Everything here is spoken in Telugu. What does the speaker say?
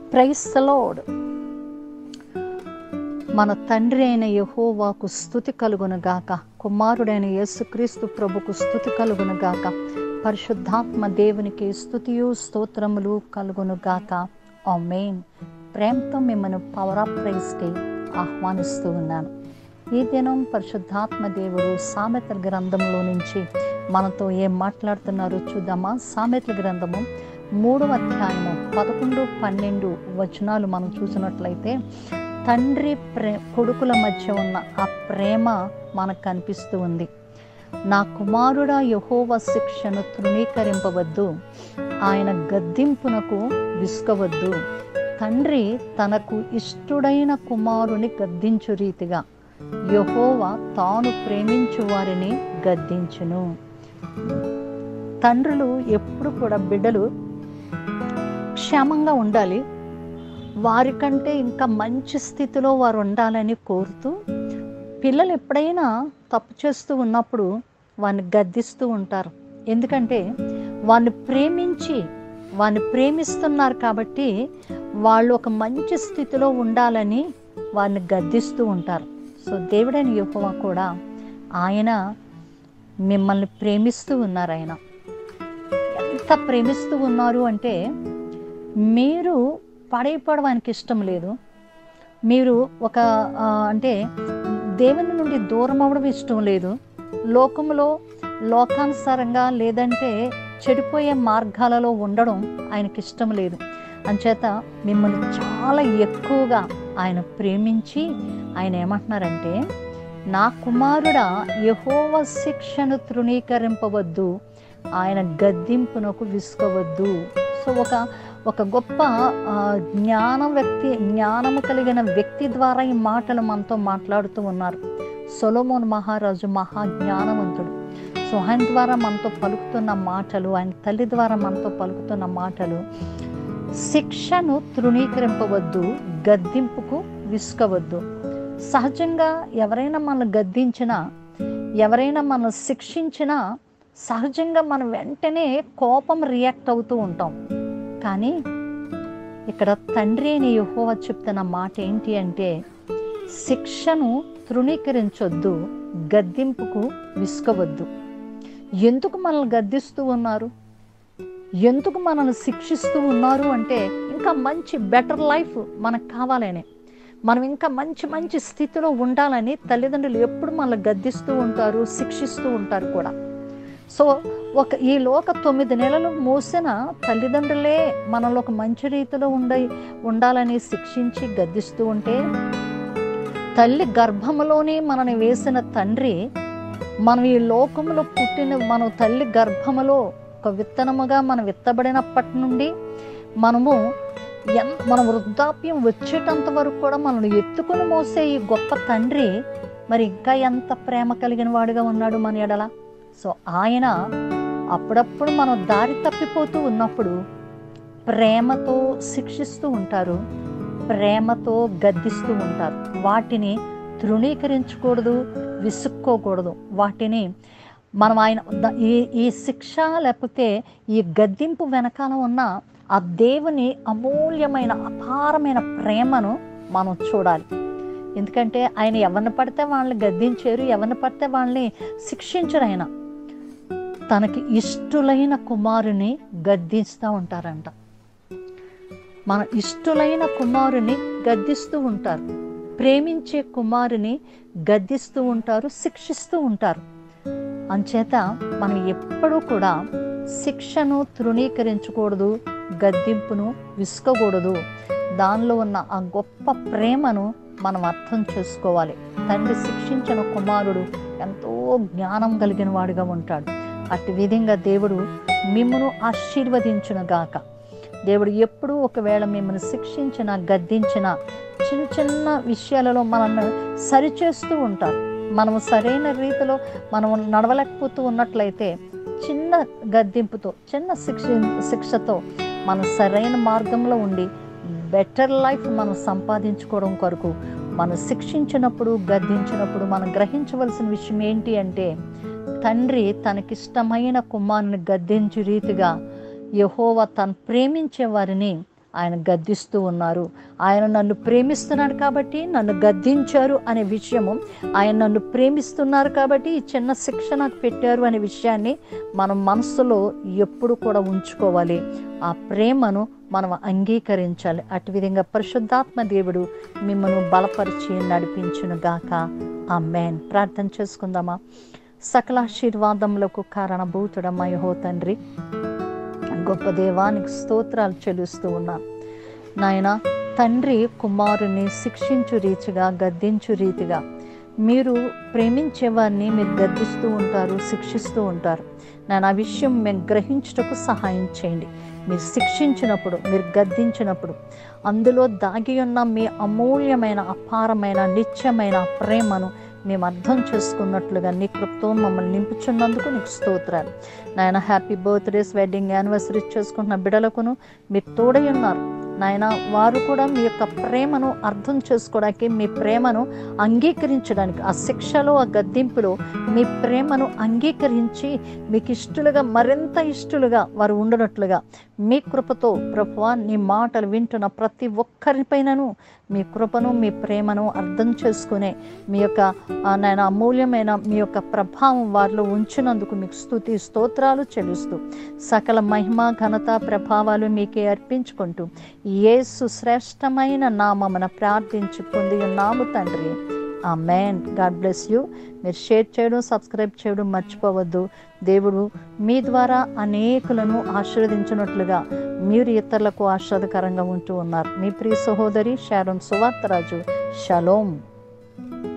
ప్రైస్ లోడ్ మన తండ్రి అయిన యహోవాకు స్థుతి కలుగును గాక కుమారుడైన యేసుక్రీస్తు ప్రభుకు స్థుతి కలుగును గాక పరిశుద్ధాత్మ దేవునికి స్థుతియు స్తోత్రములు కలుగును గాక ఆమెన్ ప్రేమతో మిమ్మల్ని పవర్ ఆఫ్ ప్రైజ్కి ఆహ్వానిస్తూ ఉన్నాను ఈ దినం పరిశుద్ధాత్మ దేవుడు సామెతల గ్రంథంలో నుంచి మనతో ఏం మాట్లాడుతున్నారో చూద్దామా సామెతల గ్రంథము మూడవ అధ్యాయము పదకొండు పన్నెండు వచనాలు మనం చూసినట్లయితే తండ్రి ప్రే కొడుకుల మధ్య ఉన్న ఆ ప్రేమ మనకు కనిపిస్తూ ఉంది నా కుమారుడా యహోవ శిక్షను తృణీకరింపవద్దు ఆయన గద్దింపునకు విసుకవద్దు తండ్రి తనకు ఇష్టుడైన కుమారుని గద్దించు రీతిగా యహోవ తాను ప్రేమించు వారిని గద్దించును తండ్రులు ఎప్పుడు కూడా బిడ్డలు క్షేమంగా ఉండాలి వారికంటే ఇంకా మంచి స్థితిలో వారు ఉండాలని కోరుతూ పిల్లలు ఎప్పుడైనా తప్పు చేస్తూ ఉన్నప్పుడు వారిని గద్దిస్తూ ఉంటారు ఎందుకంటే వారిని ప్రేమించి వారిని ప్రేమిస్తున్నారు కాబట్టి వాళ్ళు ఒక మంచి స్థితిలో ఉండాలని వారిని గద్దిస్తూ ఉంటారు సో దేవుడైన యెహోవా కూడా ఆయన మిమ్మల్ని ప్రేమిస్తూ ఉన్నారు ఆయన ఎంత ప్రేమిస్తూ ఉన్నారు అంటే మీరు పడైపోవడానికి ఇష్టం లేదు మీరు ఒక ఆ, అంటే దేవుని నుండి దూరం అవ్వడం ఇష్టం లేదు లోకంలో లోకానుసారంగా లేదంటే చెడిపోయే మార్గాలలో ఉండడం ఆయనకి ఇష్టం లేదు అంచేత మిమ్మల్ని చాలా ఎక్కువగా ఆయన ప్రేమించి ఆయన ఏమంటున్నారంటే నా కుమారుడా యహోవ శిక్షను తృణీకరింపవద్దు ఆయన గద్దింపునకు విసుకోవద్దు సో ఒక ఒక గొప్ప ఆ, జ్ఞానం వ్యక్తి జ్ఞానము కలిగిన వ్యక్తి ద్వారా ఈ మాటలు మనతో మాట్లాడుతూ ఉన్నారు సొలోమోన్ మహారాజు మహా జ్ఞానవంతుడు సో ఆయన ద్వారా మనతో పలుకుతున్న మాటలు ఆయన తల్లి ద్వారా మనతో పలుకుతున్న మాటలు శిక్షను తృణీకరింపవద్దు గద్దింపుకు విసుకవద్దు సహజంగా ఎవరైనా మనల్ని గద్దించినా ఎవరైనా మనల్ని శిక్షించినా సహజంగా మనం వెంటనే కోపం రియాక్ట్ అవుతూ ఉంటాం కానీ ఇక్కడ తండ్రి అని యెహోవా చెప్తున్న మాట ఏంటి అంటే శిక్షను తృణీకరించొద్దు గద్దింపుకు విసుకవద్దు ఎందుకు మనల్ని గద్దిస్తూ ఉన్నారు ఎందుకు మనల్ని శిక్షిస్తూ ఉన్నారు అంటే ఇంకా మంచి బెటర్ లైఫ్ మనకు కావాలని మనం ఇంకా మంచి మంచి స్థితిలో ఉండాలని తల్లిదండ్రులు ఎప్పుడు మనల్ని గద్దిస్తూ ఉంటారు శిక్షిస్తూ ఉంటారు కూడా సో ఒక ఈ లోక తొమ్మిది నెలలు మోసిన తల్లిదండ్రులే మనలో ఒక మంచి రీతిలో ఉండ ఉండాలని శిక్షించి గద్దిస్తూ ఉంటే తల్లి గర్భములోనే మనని వేసిన తండ్రి మనం ఈ లోకంలో పుట్టిన మన తల్లి గర్భములో ఒక విత్తనముగా మనం విత్తబడినప్పటి నుండి మనము ఎన్ మన వృద్ధాప్యం వచ్చేటంత వరకు కూడా మనల్ని ఎత్తుకుని మోసే ఈ గొప్ప తండ్రి మరి ఇంకా ఎంత ప్రేమ కలిగిన వాడుగా ఉన్నాడు మన ఎడల సో ఆయన అప్పుడప్పుడు మనం దారి తప్పిపోతూ ఉన్నప్పుడు ప్రేమతో శిక్షిస్తూ ఉంటారు ప్రేమతో గద్దిస్తూ ఉంటారు వాటిని తృణీకరించకూడదు విసుక్కోకూడదు వాటిని మనం ఆయన ద- ఈ ఈ శిక్ష లేకపోతే ఈ గద్దింపు వెనకాల ఉన్న ఆ దేవుని అమూల్యమైన అపారమైన ప్రేమను మనం చూడాలి ఎందుకంటే ఆయన ఎవరిని పడితే వాళ్ళని గద్దించారు ఎవరిని పడితే వాళ్ళని శిక్షించరు ఆయన తనకి ఇష్టులైన కుమారుని గద్దిస్తూ ఉంటారంట మన ఇష్టులైన కుమారుని గద్దిస్తూ ఉంటారు ప్రేమించే కుమారుని గద్దిస్తూ ఉంటారు శిక్షిస్తూ ఉంటారు అంచేత మనం ఎప్పుడూ కూడా శిక్షను తృణీకరించకూడదు గద్దింపును విసుకోకూడదు దానిలో ఉన్న ఆ గొప్ప ప్రేమను మనం అర్థం చేసుకోవాలి తండ్రి శిక్షించిన కుమారుడు ఎంతో జ్ఞానం కలిగిన వాడిగా ఉంటాడు అట్టి విధంగా దేవుడు మిమ్మను ఆశీర్వదించునుగాక దేవుడు ఎప్పుడూ ఒకవేళ మిమ్మల్ని శిక్షించిన గద్దించిన చిన్న చిన్న విషయాలలో మనల్ని సరిచేస్తూ ఉంటారు మనము సరైన రీతిలో మనం నడవలేకపోతూ ఉన్నట్లయితే చిన్న గద్దింపుతో చిన్న శిక్ష శిక్షతో మనం సరైన మార్గంలో ఉండి బెటర్ లైఫ్ మనం సంపాదించుకోవడం కొరకు మనం శిక్షించినప్పుడు గద్దించినప్పుడు మనం గ్రహించవలసిన విషయం ఏంటి అంటే తండ్రి తనకిష్టమైన కుమారుని గద్దించు రీతిగా యహోవ తను ప్రేమించే వారిని ఆయన గద్దిస్తూ ఉన్నారు ఆయన నన్ను ప్రేమిస్తున్నాడు కాబట్టి నన్ను గద్దించారు అనే విషయము ఆయన నన్ను ప్రేమిస్తున్నారు కాబట్టి ఈ చిన్న శిక్ష నాకు పెట్టారు అనే విషయాన్ని మనం మనసులో ఎప్పుడు కూడా ఉంచుకోవాలి ఆ ప్రేమను మనం అంగీకరించాలి అటు విధంగా పరిశుద్ధాత్మ దేవుడు మిమ్మల్ని బలపరిచి నడిపించును గాక ఆ మేన్ ప్రార్థన చేసుకుందామా సకల ఆశీర్వాదములకు కారణభూతుడమ్మ యహో తండ్రి గొప్ప దేవానికి స్తోత్రాలు చెల్లిస్తూ ఉన్నాను నాయన తండ్రి కుమారుని శిక్షించు రీతిగా గద్దించు రీతిగా మీరు ప్రేమించే వారిని మీరు గద్దిస్తూ ఉంటారు శిక్షిస్తూ ఉంటారు నేను ఆ విషయం మేము గ్రహించుటకు సహాయం చేయండి మీరు శిక్షించినప్పుడు మీరు గద్దించినప్పుడు అందులో దాగి ఉన్న మీ అమూల్యమైన అపారమైన నిత్యమైన ప్రేమను మేము అర్థం చేసుకున్నట్లుగా నీ కృప్తో మమ్మల్ని నింపుచున్నందుకు నీకు స్తోత్రాలు నాయన హ్యాపీ బర్త్డేస్ వెడ్డింగ్ యానివర్సరీ చేసుకుంటున్న బిడలకును మీరు తోడై ఉన్నారు నాయన వారు కూడా మీ యొక్క ప్రేమను అర్థం చేసుకోవడానికి మీ ప్రేమను అంగీకరించడానికి ఆ శిక్షలో ఆ గద్దింపులో మీ ప్రేమను అంగీకరించి మీకు ఇష్టలుగా మరింత ఇష్టలుగా వారు ఉండనట్లుగా మీ కృపతో ప్రభువా నీ మాటలు వింటున్న ప్రతి ఒక్కరిపైనను మీ కృపను మీ ప్రేమను అర్థం చేసుకునే మీ యొక్క ఆ, నాయన అమూల్యమైన మీ యొక్క ప్రభావం వారిలో ఉంచినందుకు మీకు స్తుతి స్తోత్రాలు చెల్లిస్తూ సకల మహిమ ఘనత ప్రభావాలు మీకే అర్పించుకుంటూ యేసు శ్రేష్టమైన నామమున ప్రార్థించి పొంది ఉన్నాము తండ్రి amen God bless you మీరు షేర్ చేయడం సబ్స్క్రైబ్ చేయడం మర్చిపోవద్దు దేవుడు మీ ద్వారా అనేకులను ఆశీర్వదించినట్లుగా మీరు ఇతరులకు ఆశీర్వదకరంగా ఉంటూ ఉన్నారు మీ ప్రియ సహోదరి షారోన్ సువార్తరాజు షలోం